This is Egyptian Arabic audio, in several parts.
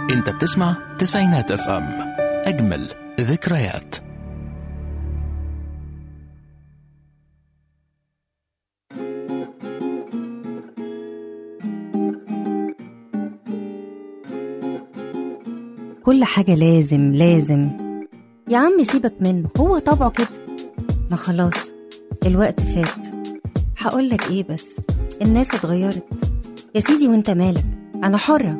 انت بتسمع تسعينات اف ام اجمل ذكريات كل حاجة لازم لازم يا عم سيبك منه هو طبعه كده ما خلاص الوقت فات هقولك ايه بس الناس اتغيرت يا سيدي وانت مالك انا حرة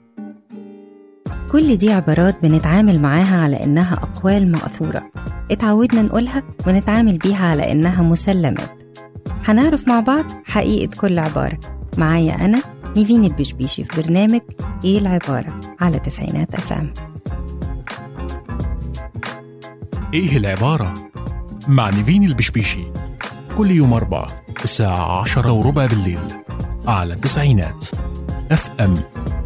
كل دي عبارات بنتعامل معاها على انها اقوال مأثورة اتعودنا نقولها ونتعامل بيها على انها مسلمات هنعرف مع بعض حقيقة كل عبارة معايا أنا نيفين البشبيشي في برنامج إيه العبارة على تسعينات أف أم ايه العبارة؟ مع نيفين البشبيشي كل يوم أربعة الساعة عشرة وربع بالليل على تسعينات اف ام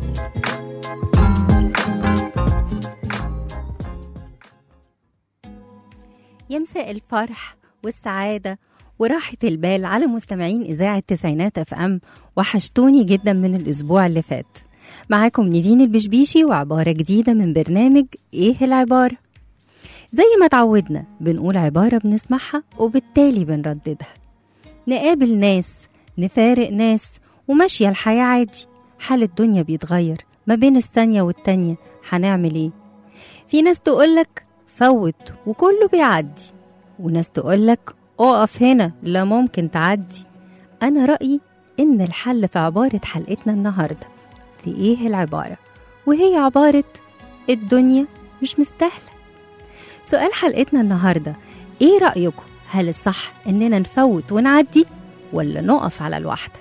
يا مساء الفرح والسعادة وراحة البال على مستمعين إذاعة تسعينات أف أم وحشتوني جدا من الأسبوع اللي فات معاكم نيفين البشبيشي وعبارة جديدة من برنامج إيه العبارة زي ما تعودنا بنقول عبارة بنسمعها وبالتالي بنرددها نقابل ناس نفارق ناس وماشية الحياة عادي حال الدنيا بيتغير ما بين الثانية والتانية هنعمل ايه في ناس تقولك فوت وكله بيعدي وناس تقولك اقف هنا لا ممكن تعدي انا رأيي ان الحل في عبارة حلقتنا النهاردة في ايه العبارة وهي عبارة الدنيا مش مستاهلة سؤال حلقتنا النهاردة ايه رأيكم هل الصح اننا نفوت ونعدي ولا نقف على الواحدة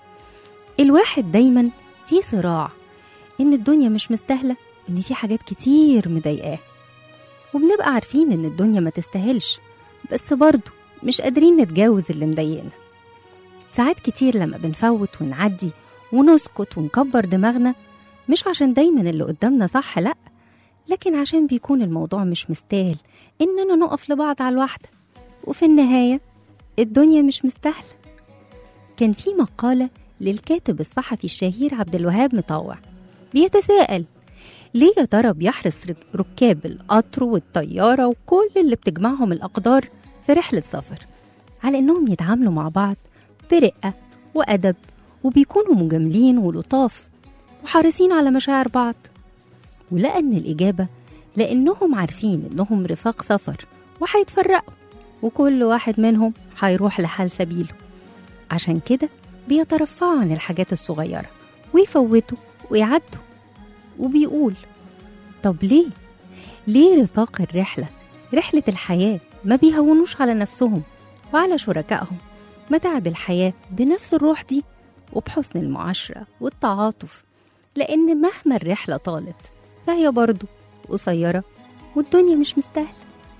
الواحد دايما في صراع ان الدنيا مش مستاهلة ان في حاجات كتير مضايقاه وبنبقى عارفين ان الدنيا ما تستاهلش بس برضه مش قادرين نتجاوز اللي مضايقنا ساعات كتير لما بنفوت ونعدي ونسكت ونكبر دماغنا مش عشان دايما اللي قدامنا صح لأ لكن عشان بيكون الموضوع مش مستاهل إننا نقف لبعض على الواحدة وفي النهاية الدنيا مش مستاهلة كان في مقالة للكاتب الصحفي الشهير عبد الوهاب مطوع بيتساءل ليه يا ترى بيحرص رك- ركاب القطر والطيارة وكل اللي بتجمعهم الأقدار في رحلة سفر على إنهم يتعاملوا مع بعض برقة وأدب وبيكونوا مجاملين ولطاف وحريصين على مشاعر بعض ولقى إن الإجابة لأنهم عارفين إنهم رفاق سفر وهيتفرقوا وكل واحد منهم هيروح لحال سبيله عشان كده بيترفعوا عن الحاجات الصغيرة ويفوتوا ويعدوا وبيقول طب ليه؟ ليه رفاق الرحلة رحلة الحياة ما بيهونوش على نفسهم وعلى شركائهم متاعب الحياة بنفس الروح دي وبحسن المعاشرة والتعاطف لأن مهما الرحلة طالت فهي برضو قصيرة والدنيا مش مستاهلة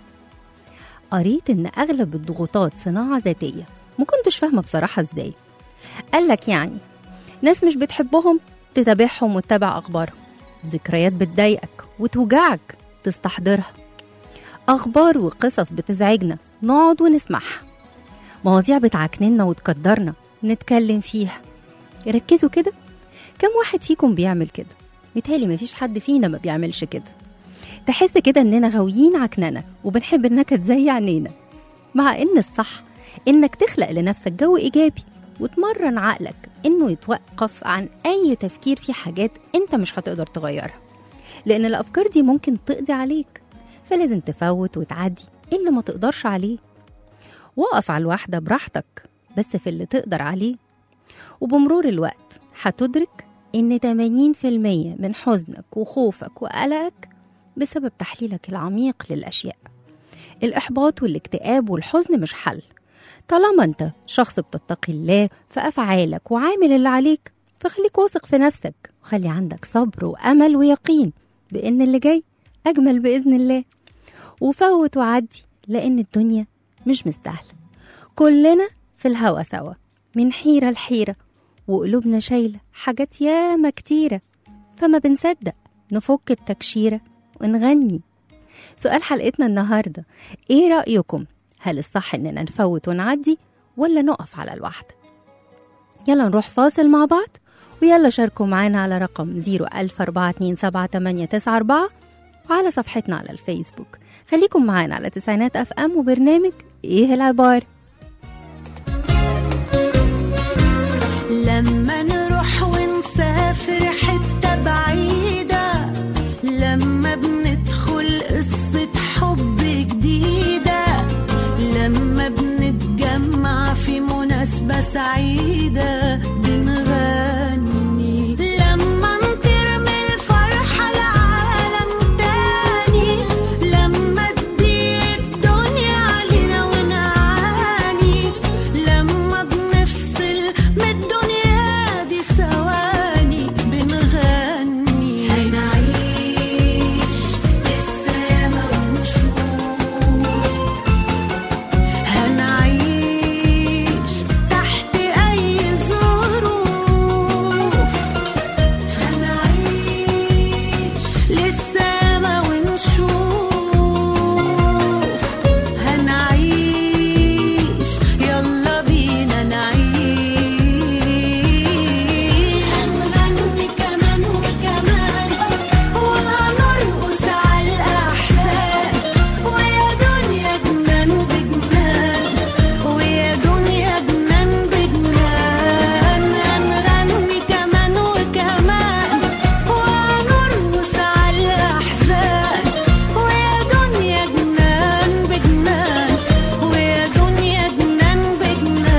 قريت إن أغلب الضغوطات صناعة ذاتية مكنتش فاهمة بصراحة إزاي قالك يعني ناس مش بتحبهم تتابعهم وتتابع أخبارهم ذكريات بتضايقك وتوجعك تستحضرها أخبار وقصص بتزعجنا نقعد ونسمعها مواضيع بتعكننا وتقدرنا نتكلم فيها ركزوا كده كم واحد فيكم بيعمل كده متهيألي مفيش حد فينا ما بيعملش كده تحس كده اننا غاويين عكننة وبنحب النكد زي عينينا مع ان الصح انك تخلق لنفسك جو ايجابي وتمرن عقلك انه يتوقف عن اي تفكير في حاجات انت مش هتقدر تغيرها لان الافكار دي ممكن تقضي عليك فلازم تفوت وتعدي اللي ما تقدرش عليه وقف على الواحدة براحتك بس في اللي تقدر عليه وبمرور الوقت هتدرك إن 80% من حزنك وخوفك وقلقك بسبب تحليلك العميق للأشياء الإحباط والاكتئاب والحزن مش حل طالما أنت شخص بتتقي الله في أفعالك وعامل اللي عليك فخليك واثق في نفسك وخلي عندك صبر وأمل ويقين بإن اللي جاي أجمل بإذن الله وفوت وعدي لأن الدنيا مش مستاهلة كلنا في الهوا سوا من حيرة لحيرة وقلوبنا شايلة حاجات ياما كتيرة فما بنصدق نفك التكشيرة ونغني سؤال حلقتنا النهاردة ايه رأيكم هل الصح اننا نفوت ونعدي ولا نقف على الواحدة يلا نروح فاصل مع بعض ويلا شاركوا معانا على رقم 014278994 وعلى صفحتنا على الفيسبوك خليكم معانا على تسعينات اف ام وبرنامج ايه العبارة لما نروح ونسافر حتة بعيدة لما بندخل قصة حب جديدة لما بنتجمع في مناسبة سعيدة بنغني لما نطير من الفرحة لعالم تاني لما تضيق الدنيا علينا ونعاني لما بنفصل من الدنيا دي ثواني بنغني هنعيش لسه ياما ونشوف هنعيش تحت أي ظروف هنعيش لسه ياما ونشوف هنعيش يلا بينا نعيش هنغني كمان وكمان وهنرقص على الأحزان ويا دنيا جنان بجنان ويا دنيا جنان بجنان هنغني كمان وكمان وهنرقص على الأحزان ويا دنيا جنان بجنان ويا دنيا جنان بجنان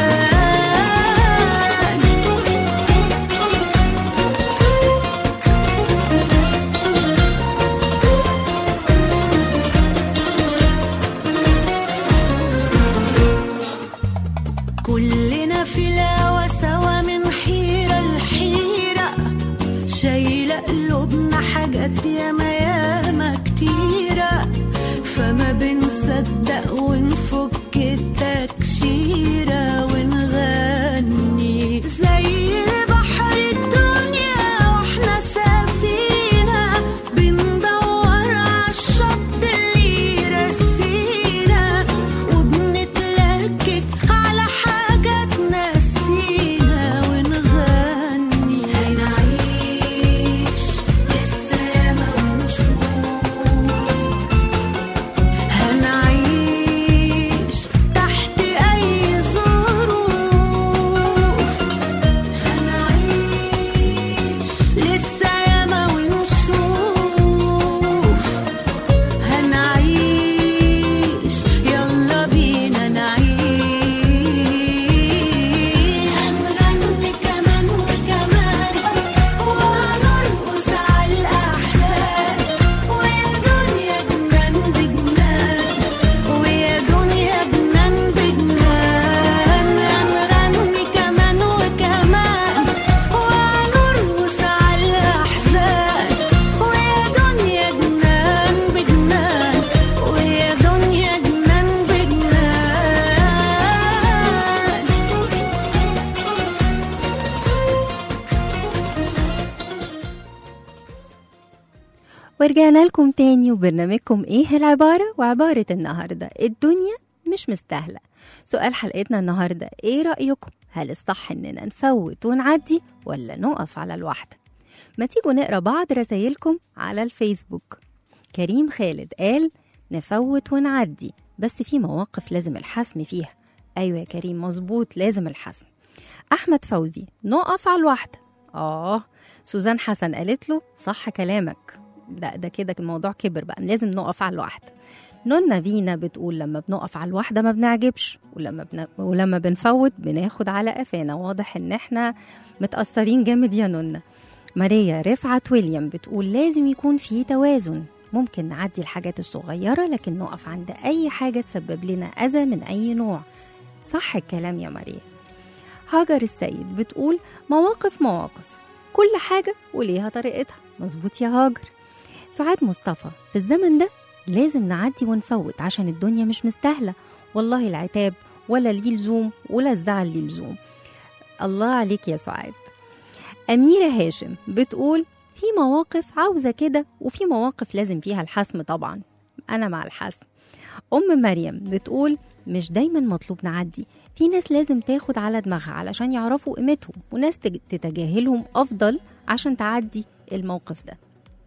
كلنا في الهوا سوا من حيرة لحيرة شايلة قلوبنا حاجات ياما ياما كتيرة فما بنصدق ونفك التكشيرة ونغني زي البحر الدنيا واحنا سفينة بندور عالشط اللي يرسينا وبنتلكك على حاجات نسينا ونغني هنعيش لسه ياما ونشوف هنعيش تحت أي ظروف هنعيش لسه ياما ونشوف هنعيش يلا بينا نعيش هنغني كمان وكمان وهنرقص على الأحزان ويا دنيا جنان بجنان ويا دنيا جنان بجنان هنغني كمان وكمان وهنرقص على الأحزان ويا دنيا جنان بجنان ويا دنيا جنان بجنان ورجعنا لكم تاني وبرنامجكم ايه العبارة وعبارة النهاردة الدنيا مش مستاهلة سؤال حلقتنا النهاردة ايه رأيكم هل الصح اننا نفوت ونعدي ولا نقف على الواحدة ما تيجوا نقرا بعض رسايلكم على الفيسبوك كريم خالد قال نفوت ونعدي بس في مواقف لازم الحسم فيها ايوه يا كريم مظبوط لازم الحسم احمد فوزي نقف على الواحدة اه سوزان حسن قالت له صح كلامك لا ده كده الموضوع كبر بقى لازم نقف على الواحدة نونا فينا بتقول لما بنقف على الواحدة ما بنعجبش ولما بن... ولما بنفوت بناخد على قفانا واضح ان احنا متأثرين جامد يا نونا ماريا رفعت ويليام بتقول لازم يكون في توازن ممكن نعدي الحاجات الصغيرة لكن نقف عند أي حاجة تسبب لنا أذى من أي نوع صح الكلام يا ماريا هاجر السيد بتقول مواقف مواقف كل حاجة وليها طريقتها مظبوط يا هاجر سعاد مصطفى في الزمن ده لازم نعدي ونفوت عشان الدنيا مش مستاهلة والله العتاب ولا ليه لزوم ولا الزعل ليه لزوم الله عليك يا سعاد أميرة هاشم بتقول في مواقف عاوزة كده وفي مواقف لازم فيها الحسم طبعا أنا مع الحسم أم مريم بتقول مش دايما مطلوب نعدي في ناس لازم تاخد على دماغها علشان يعرفوا قيمتهم وناس تج- تتجاهلهم أفضل عشان تعدي الموقف ده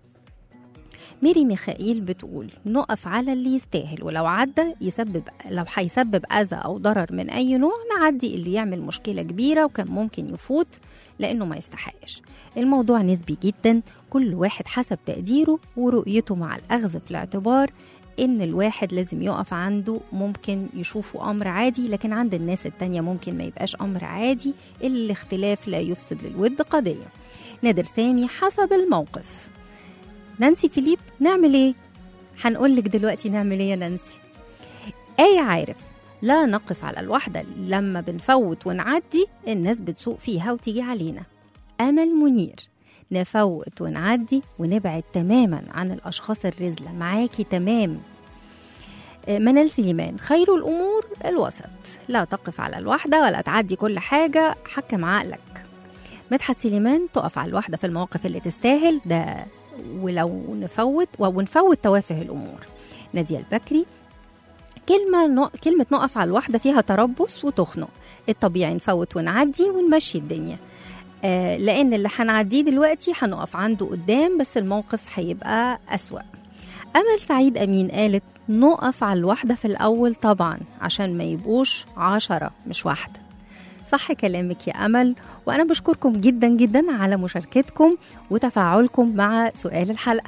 ميري ميخائيل بتقول نقف على اللي يستاهل ولو عدى يسبب لو هيسبب أذى أو ضرر من أي نوع نعدي اللي يعمل مشكلة كبيرة وكان ممكن يفوت لأنه ما يستحقش الموضوع نسبي جدا كل واحد حسب تقديره ورؤيته مع الأخذ في الاعتبار إن الواحد لازم يقف عنده ممكن يشوفه أمر عادي لكن عند الناس التانية ممكن ما يبقاش أمر عادي الاختلاف لا يفسد للود قضية نادر سامي حسب الموقف نانسي فيليب نعمل ايه هنقول لك دلوقتي نعمل ايه يا نانسي آية عارف لا نقف على الواحدة لما بنفوت ونعدي الناس بتسوق فيها وتيجي علينا أمل منير نفوت ونعدي ونبعد تماما عن الأشخاص الرذلة معاكي تمام آه، منال سليمان خير الأمور الوسط لا تقف على الواحدة ولا تعدي كل حاجة حكم عقلك مدحت سليمان تقف على الواحدة في المواقف اللي تستاهل ده ولو نفوت ونفوت توافه الأمور نادية البكري كلمة نق... كلمة نقف على الواحدة فيها تربص وتخنق الطبيعي نفوت ونعدي ونمشي الدنيا آه لأن اللي هنعديه دلوقتي هنقف عنده قدام بس الموقف هيبقى أسوأ أمل سعيد أمين قالت نقف على الواحدة في الأول طبعا عشان ما يبقوش عشرة مش واحدة صح كلامك يا أمل وأنا بشكركم جدا جدا على مشاركتكم وتفاعلكم مع سؤال الحلقة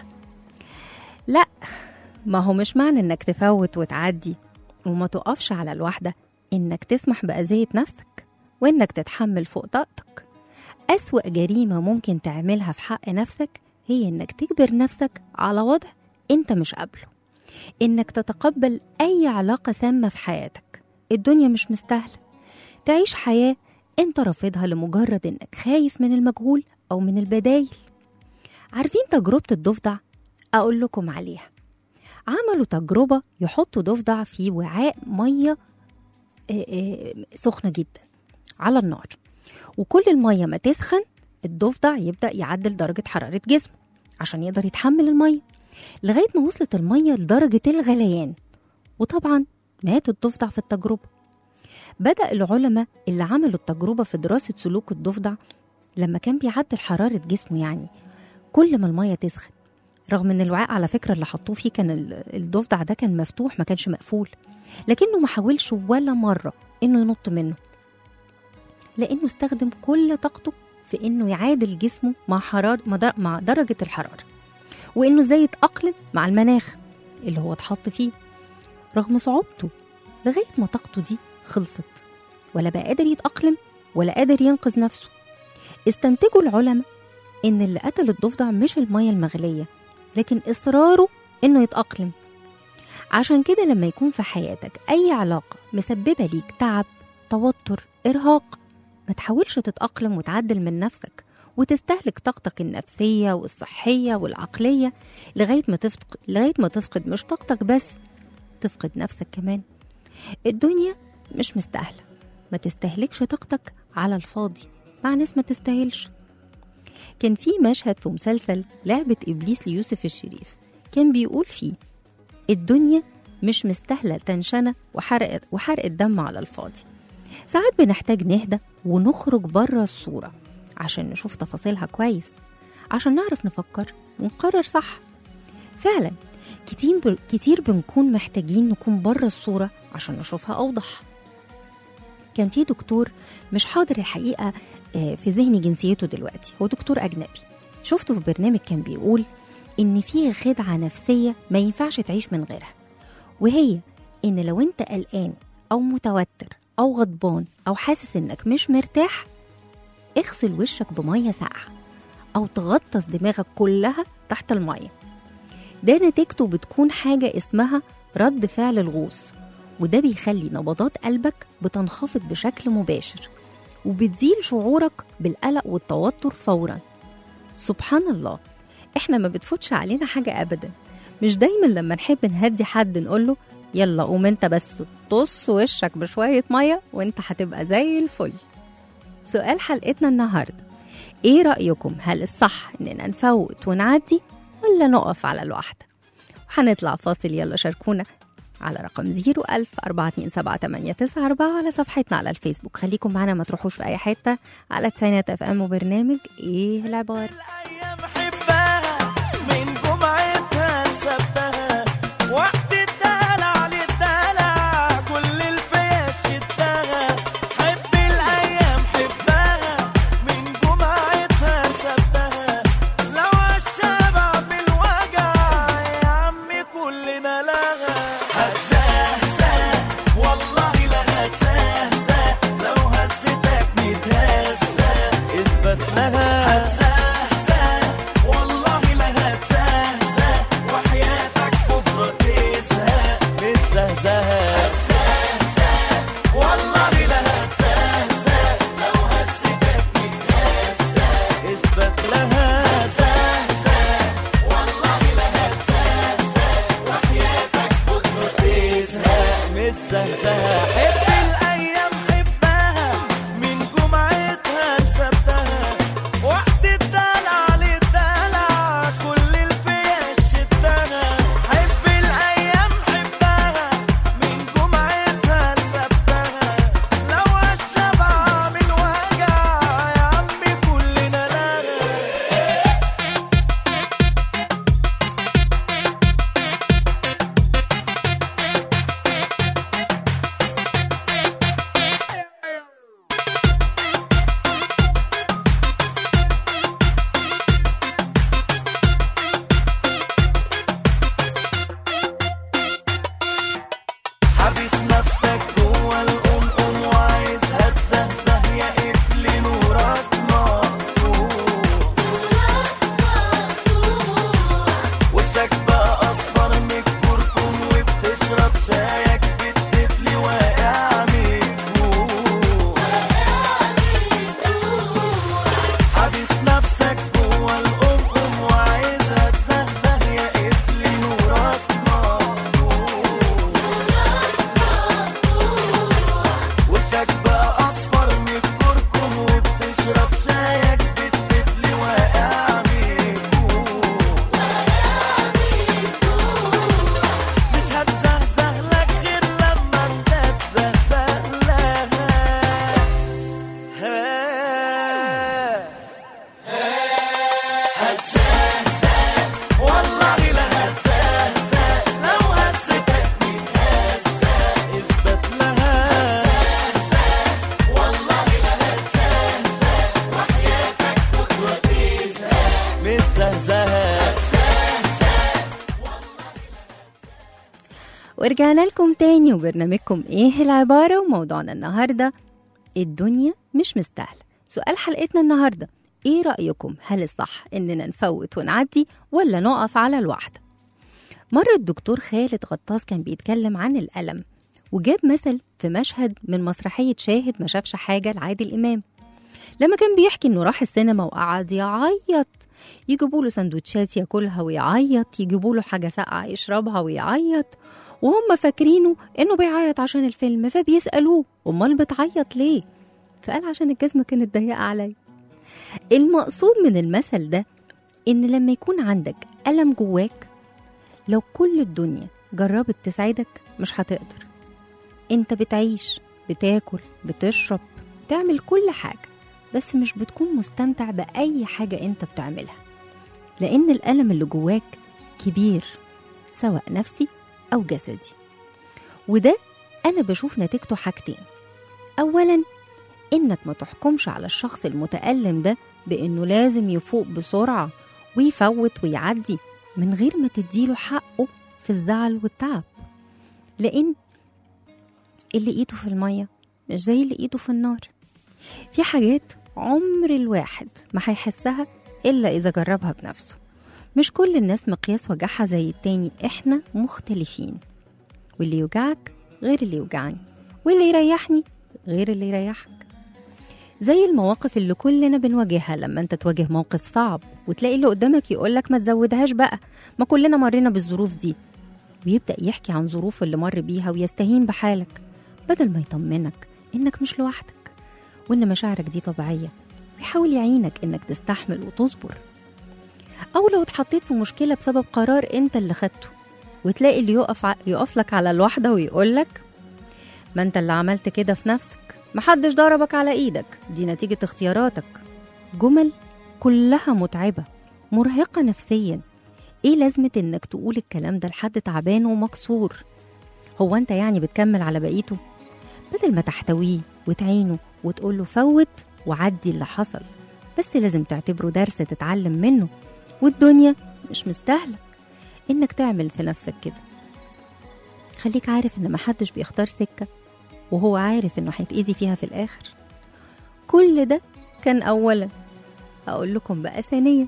لا ما هو مش معنى إنك تفوت وتعدي وما تقفش على الواحدة إنك تسمح بأذية نفسك وإنك تتحمل فوق طاقتك أسوأ جريمة ممكن تعملها في حق نفسك هي إنك تجبر نفسك على وضع أنت مش قابله إنك تتقبل أي علاقة سامة في حياتك الدنيا مش مستاهلة تعيش حياة أنت رافضها لمجرد إنك خايف من المجهول أو من البدايل عارفين تجربة الضفدع؟ أقول لكم عليها عملوا تجربة يحطوا ضفدع في وعاء مية آه، آه، سخنة جدا على النار وكل المية ما تسخن الضفدع يبدأ يعدل درجة حرارة جسمه عشان يقدر يتحمل المية لغاية ما وصلت المية لدرجة الغليان وطبعا مات الضفدع في التجربة بدأ العلماء اللي عملوا التجربة في دراسة سلوك الضفدع لما كان بيعدل حرارة جسمه يعني كل ما المية تسخن رغم ان الوعاء على فكرة اللي حطوه فيه كان ال- الضفدع ده كان مفتوح ما كانش مقفول لكنه ما حاولش ولا مرة انه ينط منه لانه استخدم كل طاقته في انه يعادل جسمه مع حرارة مع در- مع درجة الحرارة وانه ازاي يتأقلم مع المناخ اللي هو اتحط فيه رغم صعوبته لغاية ما طاقته دي خلصت ولا بقى قادر يتأقلم ولا قادر ينقذ نفسه استنتجوا العلماء إن اللي قتل الضفدع مش المية المغلية لكن إصراره إنه يتأقلم عشان كده لما يكون في حياتك أي علاقة مسببة ليك تعب توتر إرهاق ما تحاولش تتأقلم وتعدل من نفسك وتستهلك طاقتك النفسية والصحية والعقلية لغاية ما تفقد لغاية ما تفقد مش طاقتك بس تفقد نفسك كمان الدنيا مش مستاهلة ما تستهلكش طاقتك على الفاضي مع ناس ما تستاهلش كان في مشهد في مسلسل لعبة إبليس ليوسف الشريف كان بيقول فيه الدنيا مش مستاهلة تنشنة وحرق وحرق الدم على الفاضي ساعات بنحتاج نهدى ونخرج بره الصورة عشان نشوف تفاصيلها كويس عشان نعرف نفكر ونقرر صح فعلا كتير كتير بنكون محتاجين نكون بره الصورة عشان نشوفها أوضح كان في دكتور مش حاضر الحقيقة آه، في ذهني جنسيته دلوقتي هو دكتور أجنبي شفته في برنامج كان بيقول إن في خدعة نفسية ما ينفعش تعيش من غيرها وهي إن لو أنت قلقان أو متوتر أو غضبان أو حاسس إنك مش مرتاح اغسل وشك بمية ساقعة أو تغطس دماغك كلها تحت المية ده نتيجته بتكون حاجة اسمها رد فعل الغوص وده بيخلي نبضات قلبك بتنخفض بشكل مباشر وبتزيل شعورك بالقلق والتوتر فورا سبحان الله احنا ما بتفوتش علينا حاجة أبدا مش دايما لما نحب نهدي حد نقوله يلا قوم انت بس طص وشك بشوية مية وانت هتبقى زي الفل سؤال حلقتنا النهاردة ايه رأيكم هل الصح اننا نفوت ونعدي ولا نقف على الواحدة هنطلع فاصل يلا شاركونا على رقم 01000 427 على صفحتنا على الفيسبوك خليكم معنا ما تروحوش في أي حتة على تسعينات اف ام وبرنامج ايه العبارة الأيام حبها من جمعتها لسبتها وقت الدلع للدلع كل الفيا شدها حب الأيام حبها من جمعتها لسبتها لو عالشبع بالوجع يا عمي كلنا لها هتزهزه والله لا هتزهزه لو هزتك متهزه اثبت لها هتزهزه والله لا هتزهزه وحياتك بكره تزهق متزهزه هتزهزه والله لا هتزهزه لو هزتك متهزه اثبت لها هتزهزه والله لا هتزهزه وحياتك بكره تزهق متزهزه حب الايام حبها من جمعتها لسبتها وقت الدلع للدلع كل الفيا شدها حب الايام حبها من جمعتها لسبتها لو عالشبع من وجع يا عمي كلنا لها حابس نفسك جوه القمقم وعايزها تزهزه يا قفل نورك مقطوع وشك بقى اصفر من الكركم وبتشرب شايك بالطفل واقع مجروح حابس نفسك جوه القمقم وعايزها تزهزه يا قفل نورك مقطوع وشك بقى اصفر من الكركم وبتشرب شايك بالطفل واقع مجروح مش هتزهزه لك غير لما انت تزهزه لها هتزهزه والله لا هتزهزه لو هزتك متهزه اثبت لها والله لا هتزهزه وحياتك بكره تزهق متزهزه ورجعنا لكم تاني وبرنامجكم ايه العبارة وموضوعنا النهاردة الدنيا مش مستاهلة سؤال حلقتنا النهاردة ايه رأيكم هل الصح اننا نفوت ونعدي ولا نقف على الواحدة مرة الدكتور خالد غطاس كان بيتكلم عن الألم وجاب مثل في مشهد من مسرحية شاهد ما شافش حاجة لعادل إمام لما كان بيحكي إنه راح السينما وقعد يعيط يجيبوا له سندوتشات ياكلها ويعيط يجيبوا له حاجة ساقعة يشربها ويعيط وهم فاكرينه إنه بيعيط عشان الفيلم فبيسألوه أمال بتعيط ليه؟ فقال عشان الجزمة كانت ضيقة عليا المقصود من المثل ده إن لما يكون عندك ألم جواك لو كل الدنيا جربت تساعدك مش هتقدر انت بتعيش بتاكل بتشرب بتعمل كل حاجة بس مش بتكون مستمتع بأي حاجة انت بتعملها لأن الألم اللي جواك كبير سواء نفسي أو جسدي وده أنا بشوف نتيجته حاجتين أولا إنك ما تحكمش على الشخص المتألم ده بإنه لازم يفوق بسرعة ويفوت ويعدي من غير ما تديله حقه في الزعل والتعب لأن اللي ايده في المية مش زي اللي ايده في النار في حاجات عمر الواحد ما هيحسها إلا إذا جربها بنفسه مش كل الناس مقياس وجعها زي التاني إحنا مختلفين واللي يوجعك غير اللي يوجعني واللي يريحني غير اللي يريحك زي المواقف اللي كلنا بنواجهها لما انت تواجه موقف صعب وتلاقي اللي قدامك يقولك ما تزودهاش بقى ما كلنا مرينا بالظروف دي ويبدأ يحكي عن ظروف اللي مر بيها ويستهين بحالك بدل ما يطمنك إنك مش لوحدك وإن مشاعرك دي طبيعية ويحاول يعينك إنك تستحمل وتصبر أو لو اتحطيت في مشكلة بسبب قرار أنت اللي خدته وتلاقي اللي يقف ع- يقف لك على الواحدة ويقول لك ما انت اللي عملت كده في نفسك محدش ضربك على ايدك دي نتيجة اختياراتك جمل كلها متعبة مرهقة نفسيا ايه لازمة انك تقول الكلام ده لحد تعبان ومكسور هو انت يعني بتكمل على بقيته بدل ما تحتويه وتعينه وتقوله فوت وعدي اللي حصل بس لازم تعتبره درس تتعلم منه والدنيا مش مستاهلة إنك تعمل في نفسك كده خليك عارف إن محدش بيختار سكة وهو عارف إنه هيتأذي فيها في الآخر كل ده كان أولا أقول لكم بقى ثانيا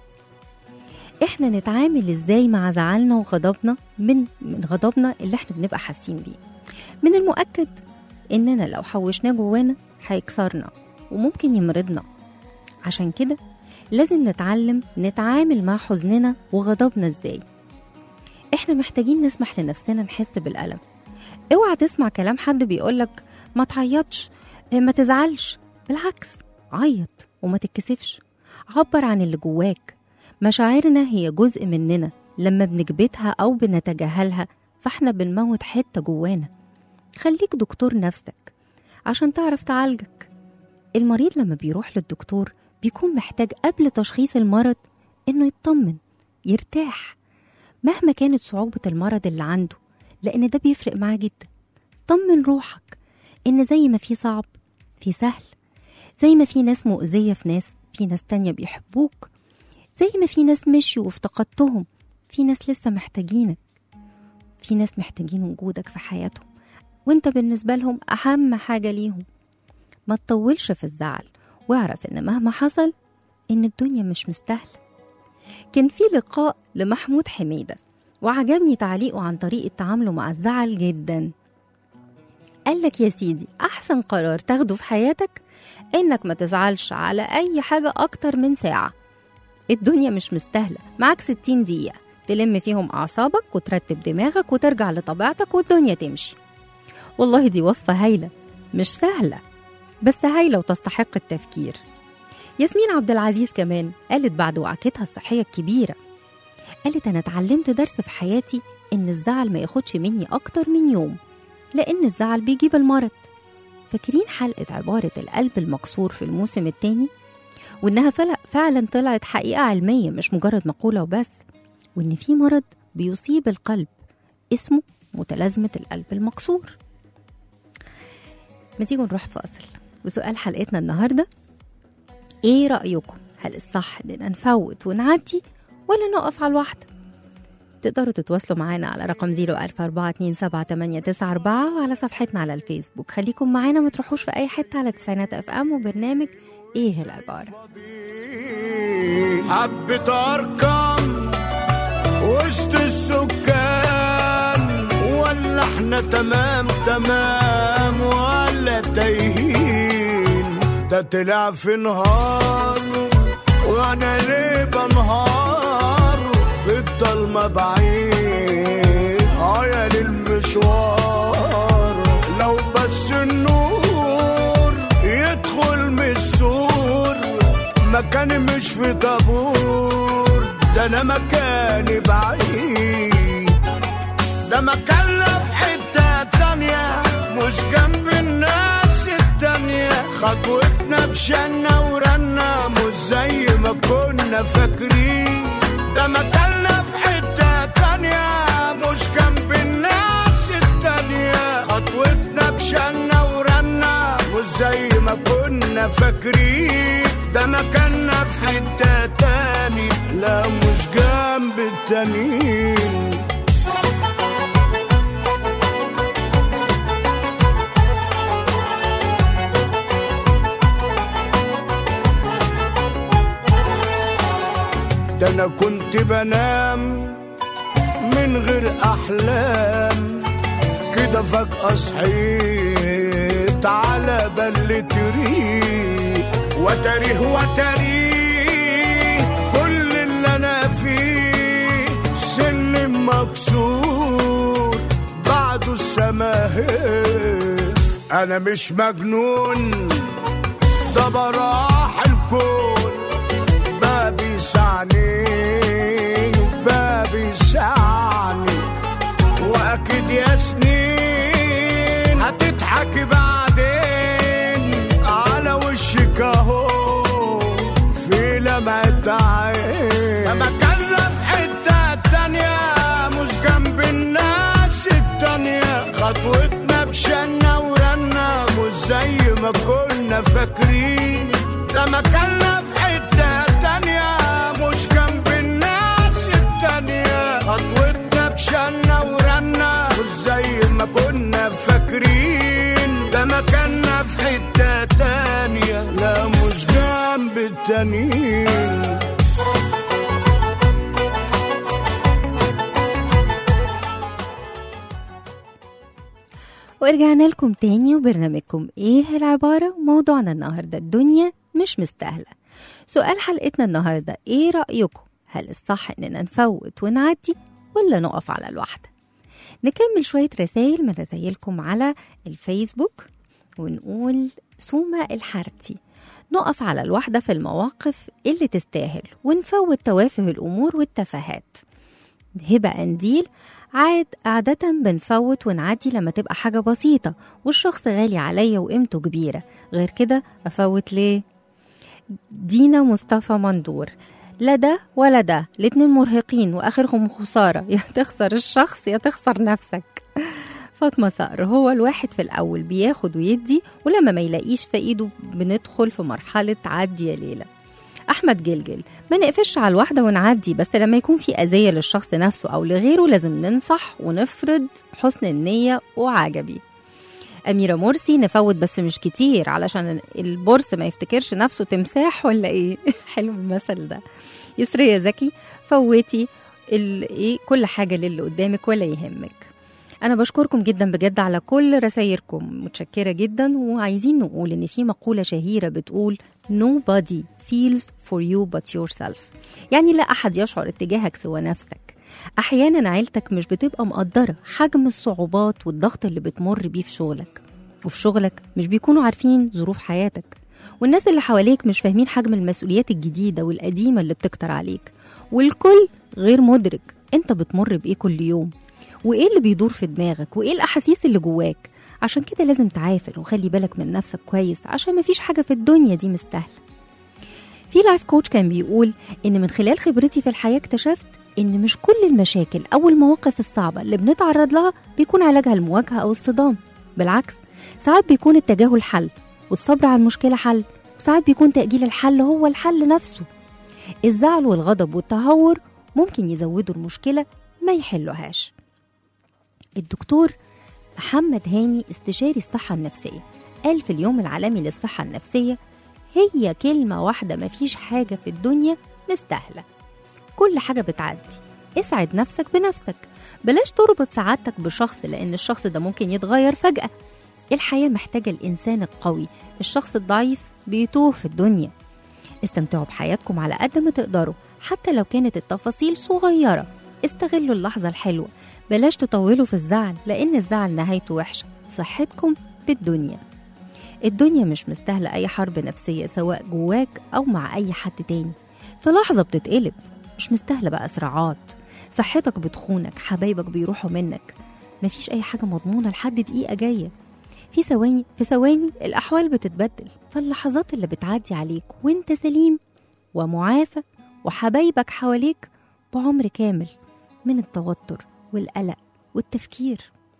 إحنا نتعامل إزاي مع زعلنا وغضبنا من من غضبنا اللي إحنا بنبقى حاسين بيه من المؤكد إننا لو حوشناه جوانا هيكسرنا وممكن يمرضنا عشان كده لازم نتعلم نتعامل مع حزننا وغضبنا ازاي احنا محتاجين نسمح لنفسنا نحس بالألم اوعى تسمع كلام حد بيقولك ما تعيطش اه، ما تزعلش بالعكس عيط وما تتكسفش عبر عن اللي جواك مشاعرنا هي جزء مننا لما بنكبتها أو بنتجاهلها فاحنا بنموت حتة جوانا خليك دكتور نفسك عشان تعرف تعالجك المريض لما بيروح للدكتور بيكون محتاج قبل تشخيص المرض إنه يطمن يرتاح مهما كانت صعوبة المرض اللي عنده لأن ده بيفرق معاه جدا طمن روحك إن زي ما في صعب في سهل زي ما في ناس مؤذية في ناس في ناس تانية بيحبوك زي ما في ناس مشيوا وافتقدتهم في ناس لسه محتاجينك في ناس محتاجين وجودك في حياتهم وانت بالنسبة لهم أهم حاجة ليهم ما تطولش في الزعل واعرف ان مهما حصل ان الدنيا مش مستاهلة كان في لقاء لمحمود حميدة وعجبني تعليقه عن طريقة تعامله مع الزعل جدا قال لك يا سيدي أحسن قرار تاخده في حياتك إنك ما تزعلش على أي حاجة أكتر من ساعة الدنيا مش مستاهلة معاك 60 دقيقة تلم فيهم أعصابك وترتب دماغك وترجع لطبيعتك والدنيا تمشي والله دي وصفة هايلة مش سهلة بس هايلة وتستحق التفكير ياسمين عبد العزيز كمان قالت بعد وعكتها الصحية الكبيرة قالت أنا اتعلمت درس في حياتي إن الزعل ما ياخدش مني أكتر من يوم لأن الزعل بيجيب المرض فاكرين حلقة عبارة القلب المكسور في الموسم التاني وإنها فعلا- فعلا طلعت حقيقة علمية مش مجرد مقولة وبس وإن في مرض بيصيب القلب اسمه متلازمة القلب المكسور ما تيجوا نروح فاصل وسؤال حلقتنا النهاردة ايه رأيكم هل الصح اننا نفوت ونعدي ولا نقف على الواحدة تقدروا تتواصلوا معانا على رقم 014278994 وعلى صفحتنا على الفيسبوك خليكم معانا ما تروحوش في اي حتة على تسعينات اف ام وبرنامج ايه العبارة حبة أرقام وسط السكان ولا احنا تمام تمام ولا تايهين ده طلع في نهار وانا ليه بنهار في الضلمة بعيد اه يا للمشوار لو بس النور يدخل من السور مكاني مش في طابور ده انا مكاني بعيد ده مكان لا في حتة تانية مش جنب الناس التانية خطوتنا بشنا ورنا مش زي ما كنا فاكرين ده مكاننا في حتة تانية مش جنب الناس التانية خطوتنا بشنا ورنا مش زي ما كنا فاكرين ده مكاننا في حتة تاني لا مش جنب التانيين ده انا كنت بنام من غير احلام كده فجأة صحيت على بل تريق وتاريه وتاريه كل اللي انا فيه سن مكسور بعده السماهير انا مش مجنون ده براح الكون بابي سعني بابي سعني ايه مكاننا في حتة تانية مش جنب الناس التانية خطوتنا بشنا ورنا مش زي ما كنا فاكرين ده مكاننا في حتة تانية مش جنب الناس التانية خطوتنا بشنا ورنا مش زي ما كنا فاكرين ده مكاننا في حتة تانية لا مش جنب التانيين ورجعنا لكم تاني وبرنامجكم ايه العبارة موضوعنا النهاردة الدنيا مش مستاهلة سؤال حلقتنا النهاردة ايه رأيكم هل الصح اننا نفوت ونعدي ولا نقف على الواحدة نكمل شوية رسائل من رسائلكم على الفيسبوك ونقول سومة الحارتي نقف على الواحدة في المواقف اللي تستاهل ونفوت توافه الأمور والتفاهات هبة أنديل عاد عادة بنفوت ونعدي لما تبقى حاجة بسيطة والشخص غالي عليا وقيمته كبيرة غير كده أفوت ليه؟ دينا مصطفى مندور لا ده ولا ده الاتنين مرهقين وآخرهم خسارة يا تخسر الشخص يا تخسر نفسك فاطمة صقر هو الواحد في الأول بياخد ويدي ولما ما يلاقيش في إيده بندخل في مرحلة عدي يا ليلى أحمد جلجل ما نقفش على الواحدة ونعدي بس لما يكون في أذية للشخص نفسه أو لغيره لازم ننصح ونفرض حسن النية وعجبي أميرة مرسي نفوت بس مش كتير علشان البورس ما يفتكرش نفسه تمساح ولا إيه حلو المثل ده يسرية زكي فوتي ال- إيه كل حاجة للي قدامك ولا يهمك أنا بشكركم جدا بجد على كل رسايلكم متشكرة جدا وعايزين نقول إن في مقولة شهيرة بتقول nobody feels for you but yourself يعني لا أحد يشعر اتجاهك سوى نفسك أحيانا عيلتك مش بتبقى مقدرة حجم الصعوبات والضغط اللي بتمر بيه في شغلك وفي شغلك مش بيكونوا عارفين ظروف حياتك والناس اللي حواليك مش فاهمين حجم المسؤوليات الجديدة والقديمة اللي بتكتر عليك والكل غير مدرك انت بتمر بإيه كل يوم وايه اللي بيدور في دماغك وايه الاحاسيس اللي جواك عشان كده لازم تعافر وخلي بالك من نفسك كويس عشان مفيش حاجه في الدنيا دي مستاهله في لايف كوتش كان بيقول ان من خلال خبرتي في الحياه اكتشفت ان مش كل المشاكل او المواقف الصعبه اللي بنتعرض لها بيكون علاجها المواجهه او الصدام بالعكس ساعات بيكون التجاهل حل والصبر على المشكله حل وساعات بيكون تاجيل الحل هو الحل نفسه الزعل والغضب والتهور ممكن يزودوا المشكله ما يحلوهاش الدكتور محمد هاني استشاري الصحة النفسية قال في اليوم العالمي للصحة النفسية هي كلمة واحدة مفيش حاجة في الدنيا مستاهلة كل حاجة بتعدي اسعد نفسك بنفسك بلاش تربط سعادتك بشخص لأن الشخص ده ممكن يتغير فجأة الحياة محتاجة الإنسان القوي الشخص الضعيف بيتوه في الدنيا استمتعوا بحياتكم على قد ما تقدروا حتى لو كانت التفاصيل صغيرة استغلوا اللحظة الحلوة بلاش تطولوا في الزعل لأن الزعل نهايته وحشة صحتكم بالدنيا الدنيا مش مستاهلة أي حرب نفسية سواء جواك أو مع أي حد تاني في لحظة بتتقلب مش مستاهلة بقى صراعات صحتك بتخونك حبايبك بيروحوا منك مفيش أي حاجة مضمونة لحد دقيقة جاية في ثواني في ثواني الأحوال بتتبدل فاللحظات اللي بتعدي عليك وانت سليم ومعافى وحبايبك حواليك بعمر كامل من التوتر والقلق والتفكير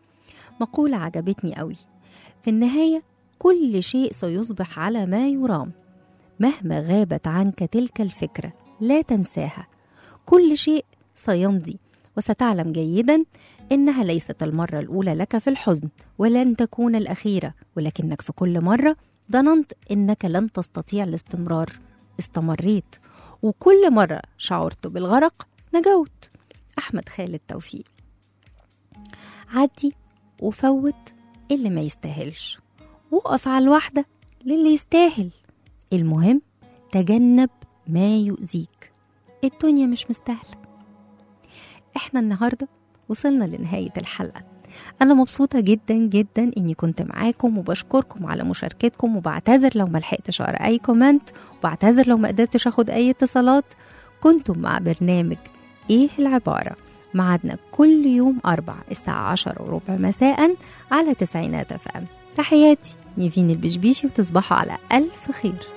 مقولة عجبتني قوي في النهاية كل شيء سيصبح على ما يرام مهما غابت عنك تلك الفكرة لا تنساها كل شيء سيمضي وستعلم جيدا إنها ليست المرة الأولى لك في الحزن ولن تكون الأخيرة ولكنك في كل مرة ظننت إنك لن تستطيع الاستمرار استمريت وكل مرة شعرت بالغرق نجوت أحمد خالد توفيق عدي وفوت اللي ما يستاهلش وقف على الواحدة للي يستاهل المهم تجنب ما يؤذيك الدنيا مش مستاهلة احنا النهاردة وصلنا لنهاية الحلقة أنا مبسوطة جدا جدا إني كنت معاكم وبشكركم على مشاركتكم وبعتذر لو ما لحقتش أقرأ أي كومنت وبعتذر لو ما قدرتش أخد أي اتصالات كنتم مع برنامج إيه العبارة معادنا كل يوم أربع الساعة عشر وربع مساء على تسعينات أف أم تحياتي نيفين البشبيشي وتصبحوا على ألف خير